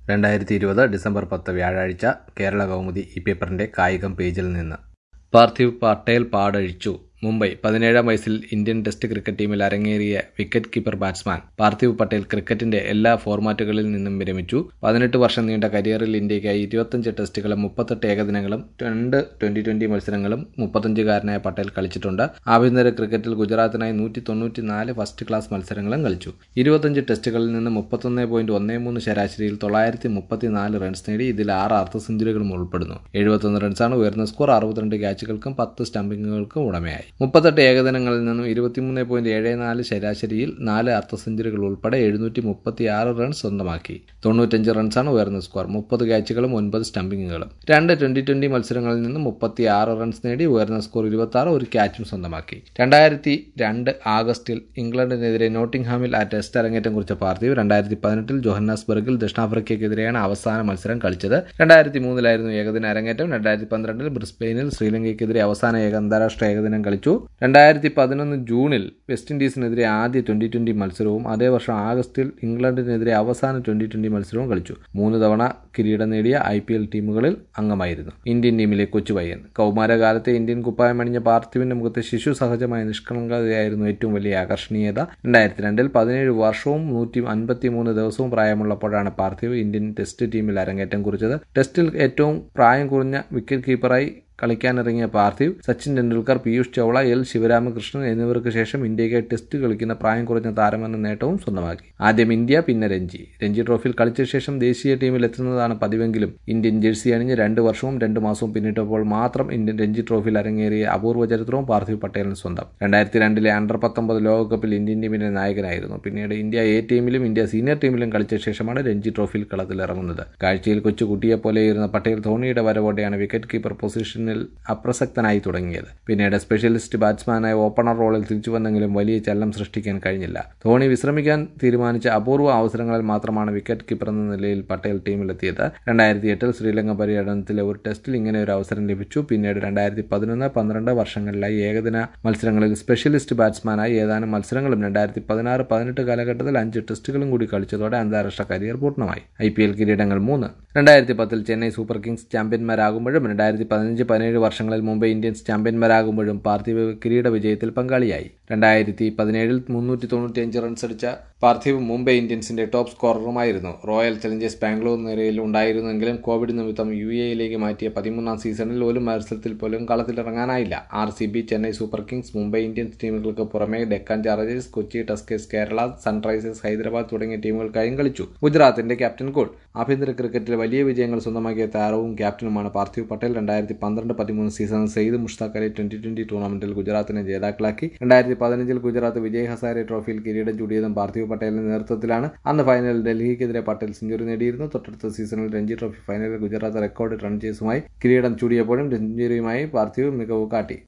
രണ്ടായിരത്തി ഇരുപത് ഡിസംബർ പത്ത് വ്യാഴാഴ്ച കേരള കൗമുദി ഈ പേപ്പറിന്റെ കായികം പേജിൽ നിന്ന് പാർത്ഥിവ് പട്ടേൽ പാടഴിച്ചു മുംബൈ പതിനേഴാം വയസ്സിൽ ഇന്ത്യൻ ടെസ്റ്റ് ക്രിക്കറ്റ് ടീമിൽ അരങ്ങേറിയ wicket keeper batsman Parthiv Patel ക്രിക്കറ്റിന്റെ എല്ലാ ഫോർമാറ്റുകളിൽ നിന്നും വിരമിച്ചു പതിനെട്ട് വർഷം നീണ്ട കരിയറിൽ ഇന്ത്യയ്ക്കായി ഇരുപത്തഞ്ച് ടെസ്റ്റുകളും മുപ്പത്തെട്ട് ഏകദിനങ്ങളും രണ്ട് ട്വന്റി ട്വന്റി മത്സരങ്ങളും മുപ്പത്തഞ്ചുകാരനായ പട്ടേൽ കളിച്ചിട്ടുണ്ട് ആഭ്യന്തര ക്രിക്കറ്റിൽ ഗുജറാത്തിനായി നൂറ്റി തൊണ്ണൂറ്റിനാല് ഫസ്റ്റ് ക്ലാസ് മത്സരങ്ങളും കളിച്ചു ഇരുപത്തഞ്ച് ടെസ്റ്റുകളിൽ നിന്ന് മുപ്പത്തൊന്ന് പോയിന്റ് ഒന്നേ മൂന്ന് ശരാശരിയിൽ തൊള്ളായിരത്തി മുപ്പത്തിനാല് റൺസ് നേടി ഇതിൽ ആറ് അർദ്ധ സെഞ്ചുറികളും ഉൾപ്പെടുന്നു എഴുപത്തൊന്ന് റൺസാണ് ഉയർന്ന സ്കോർ അറുപത്തിരണ്ട് ക്യാച്ചുകൾക്കും പത്ത് സ്റ്റംപിങ്ങുകൾക്കും ഉടമയായി മുപ്പത്തെട്ട് ഏകദിനങ്ങളിൽ നിന്നും ഇരുപത്തിമൂന്ന് പോയിന്റ് ഏഴ് നാല് ശരാശരിയിൽ നാല് അർദ്ധ സെഞ്ചുറികൾ ഉൾപ്പെടെ എഴുന്നൂറ്റി മുപ്പത്തി ആറ് റൺസ് സ്വന്തമാക്കി തൊണ്ണൂറ്റഞ്ച് റൺസാണ് ഉയർന്ന സ്കോർ മുപ്പത് ക്യാച്ചുകളും ഒൻപത് സ്റ്റംപിങ്ങുകളും രണ്ട് ട്വന്റി ട്വന്റി മത്സരങ്ങളിൽ നിന്നും മുപ്പത്തി ആറ് റൺസ് നേടി ഉയർന്ന സ്കോർ ഇരുപത്തി ആറ് ഒരു ക്യാച്ചും സ്വന്തമാക്കി രണ്ടായിരത്തി രണ്ട് ആഗസ്റ്റിൽ ഇംഗ്ലണ്ടിനെതിരെ നോട്ടിംഗ്ഹാമിൽ ആ ടെസ്റ്റ് അരങ്ങേറ്റം കുറിച്ച പാർത്ഥിവ് രണ്ടായിരത്തി പതിനെട്ടിൽ ജോഹന്നാസ്ബർഗിൽ ദക്ഷിണാഫ്രിക്കയ്ക്കെതിരെയാണ് അവസാന മത്സരം കളിച്ചത് രണ്ടായിരത്തി മൂന്നിലായിരുന്നു ഏകദിന അരങ്ങേറ്റം രണ്ടായിരത്തി പന്ത്രണ്ടിൽ ബ്രിസ്ബെയിനിൽ ശ്രീലങ്കയ്ക്കെതിരെ അവസാന ഏക അന്താരാഷ്ട്ര ഏകദിനം കളിച്ചു രണ്ടായിരത്തി പതിനൊന്ന് ജൂണിൽ വെസ്റ്റ് ഇൻഡീസിനെതിരെ ആദ്യ ട്വന്റി ട്വന്റി മത്സരവും അതേ വർഷം ആഗസ്റ്റിൽ ഇംഗ്ലണ്ടിനെതിരെ അവസാന ട്വന്റി ട്വന്റി മത്സരവും കളിച്ചു മൂന്ന് തവണ കിരീടം നേടിയ ഐ പി എൽ ടീമുകളിൽ അംഗമായിരുന്നു ഇന്ത്യൻ ടീമിലെ കൊച്ചുപയ്യൻ കൗമാരകാലത്തെ ഇന്ത്യൻ കുപ്പായം അണിഞ്ഞ പാർത്ഥിവിന്റെ മുഖത്തെ ശിശു സഹജമായ നിഷ്കളങ്കതയായിരുന്നു ഏറ്റവും വലിയ ആകർഷണീയത രണ്ടായിരത്തി രണ്ടിൽ പതിനേഴ് വർഷവും നൂറ്റി അൻപത്തി മൂന്ന് ദിവസവും പ്രായമുള്ളപ്പോഴാണ് പാർത്ഥിവ് ഇന്ത്യൻ ടെസ്റ്റ് ടീമിൽ അരങ്ങേറ്റം കുറിച്ചത് ടെസ്റ്റിൽ ഏറ്റവും പ്രായം കുറഞ്ഞ വിക്കറ്റ് കീപ്പറായി കളിക്കാനിറങ്ങിയ പാർത്ഥിവ് സച്ചിൻ ടെണ്ടുൽക്കർ പീയൂഷ് ചൗള എൽ ശിവരാമകൃഷ്ണൻ എന്നിവർക്ക് ശേഷം ഇന്ത്യയ്ക്ക് ടെസ്റ്റ് കളിക്കുന്ന പ്രായം കുറഞ്ഞ താരമെന്ന നേട്ടവും സ്വന്തമാക്കി ആദ്യം ഇന്ത്യ പിന്നെ രഞ്ജി രഞ്ജി ട്രോഫിയിൽ കളിച്ച ശേഷം ദേശീയ ടീമിൽ എത്തുന്നതാണ് പതിവെങ്കിലും ഇന്ത്യൻ ജേഴ്സി അണിഞ്ഞ് രണ്ട് വർഷവും രണ്ട് മാസവും പിന്നിട്ടപ്പോൾ മാത്രം ഇന്ത്യൻ രഞ്ജി ട്രോഫിയിൽ അരങ്ങേറിയ അപൂർവ ചരിത്രവും പാർത്ഥിവ് പട്ടേലിന് സ്വന്തം രണ്ടായിരത്തി രണ്ടിലെ അണ്ടർ പത്തൊമ്പത് ലോകകപ്പിൽ ഇന്ത്യൻ ടീമിന്റെ നായകനായിരുന്നു പിന്നീട് ഇന്ത്യ എ ടീമിലും ഇന്ത്യ സീനിയർ ടീമിലും കളിച്ച ശേഷമാണ് രഞ്ജി ട്രോഫിയിൽ കളത്തിലിറങ്ങുന്നത് കാഴ്ചയിൽ കൊച്ചുകുട്ടിയെ പോലെയിരുന്ന പട്ടേൽ ധോണിയുടെ വരവോടെയാണ് വിക്കറ്റ് കീപ്പർ പൊസിഷൻ പൊസിഷനിൽ അപ്രസക്തനായി തുടങ്ങിയത് പിന്നീട് സ്പെഷ്യലിസ്റ്റ് ബാറ്റ്സ്മാനായ ഓപ്പണർ റോളിൽ തിരിച്ചു വന്നെങ്കിലും വലിയ ചലനം സൃഷ്ടിക്കാൻ കഴിഞ്ഞില്ല ധോണി വിശ്രമിക്കാൻ തീരുമാനിച്ച അപൂർവ അവസരങ്ങളിൽ മാത്രമാണ് വിക്കറ്റ് കീപ്പർ എന്ന നിലയിൽ പട്ടേൽ ടീമിലെത്തിയത് രണ്ടായിരത്തി എട്ടിൽ ശ്രീലങ്ക പര്യടനത്തിലെ ഒരു ടെസ്റ്റിൽ ഇങ്ങനെ ഒരു അവസരം ലഭിച്ചു പിന്നീട് രണ്ടായിരത്തി പതിനൊന്ന് പന്ത്രണ്ട് വർഷങ്ങളിലായി ഏകദിന മത്സരങ്ങളിൽ സ്പെഷ്യലിസ്റ്റ് ബാറ്റ്സ്മാനായി ഏതാനും മത്സരങ്ങളും രണ്ടായിരത്തി പതിനാറ് പതിനെട്ട് കാലഘട്ടത്തിൽ അഞ്ച് ടെസ്റ്റുകളും കൂടി കളിച്ചതോടെ അന്താരാഷ്ട്ര കരിയർ പൂർണ്ണമായി ഐ പി എൽ കിരീടങ്ങൾ മൂന്ന് രണ്ടായിരത്തി പത്തിൽ ചെന്നൈ സൂപ്പർ കിങ്സ് ചാമ്പ്യന്മാരാകുമ്പോഴും രണ്ടായിരത്തി പതിനഞ്ച് പതിനേഴ് വർഷങ്ങളിൽ മുംബൈ ഇന്ത്യൻസ് ചാമ്പ്യന്മാരാകുമ്പോഴും പാർത്ഥിവ് കിരീട വിജയത്തിൽ പങ്കാളിയായി രണ്ടായിരത്തി പതിനേഴിൽ മുന്നൂറ്റി തൊണ്ണൂറ്റിയഞ്ച് റൺസ് അടിച്ച പാർത്ഥിവ് മുംബൈ ഇന്ത്യൻസിന്റെ ടോപ്പ് സ്കോററുമായിരുന്നു റോയൽ ചലഞ്ചേഴ്സ് ബാംഗ്ലൂർ നിരയിൽ ഉണ്ടായിരുന്നെങ്കിലും കോവിഡ് നിമിത്തം യു എയിലേക്ക് മാറ്റിയ പതിമൂന്നാം സീസണിൽ ഒരു മത്സരത്തിൽ പോലും കളത്തിലിറങ്ങാനായില്ല R C B Chennai Super Kings Mumbai Indians ടീമുകൾക്ക് പുറമെ Deccan Chargers Kochi Tuskers Kerala Sunrisers Hyderabad തുടങ്ങിയ ടീമുകൾക്കായും കളിച്ചു ഗുജറാത്തിന്റെ ക്യാപ്റ്റൻ കോൾ ആഭ്യന്തര ക്രിക്കറ്റിൽ വലിയ വിജയങ്ങൾ സ്വന്തമാക്കിയ താരവും ക്യാപ്റ്റനുമാണ് പാർത്ഥിവ് പട്ടേൽ രണ്ടായിരത്തി പന്ത്രണ്ട് പതിമൂന്ന് സീസണിൽ സെയ്ദ് മുഷ്താഖ് അലി ട്വന്റി ട്വന്റി ടൂർണമെന്റിൽ ഗുജറാത്തിനെ ജേതാക്കളാക്കി രണ്ടായിരത്തി പതിനഞ്ചിൽ ഗുജറാത്ത് വിജയ് ഹസാരെ ട്രോഫിയിൽ കിരീടം ചൂടിയതും പാർത്ഥിവ് പട്ടേലിന്റെ നേതൃത്വത്തിലാണ് അന്ന് ഫൈനലിൽ ഡൽഹിക്കെതിരെ പട്ടേൽ സെഞ്ചുറി നേടിയിരുന്നു തൊട്ടടുത്ത സീസണിൽ രഞ്ജി ട്രോഫി ഫൈനലിൽ ഗുജറാത്ത് റെക്കോർഡ് റൺ ചേസുമായി കിരീടം ചൂടിയപ്പോഴും സെഞ്ചുറിയുമായി പാർത്ഥിവ് മികവ് കാട്ടി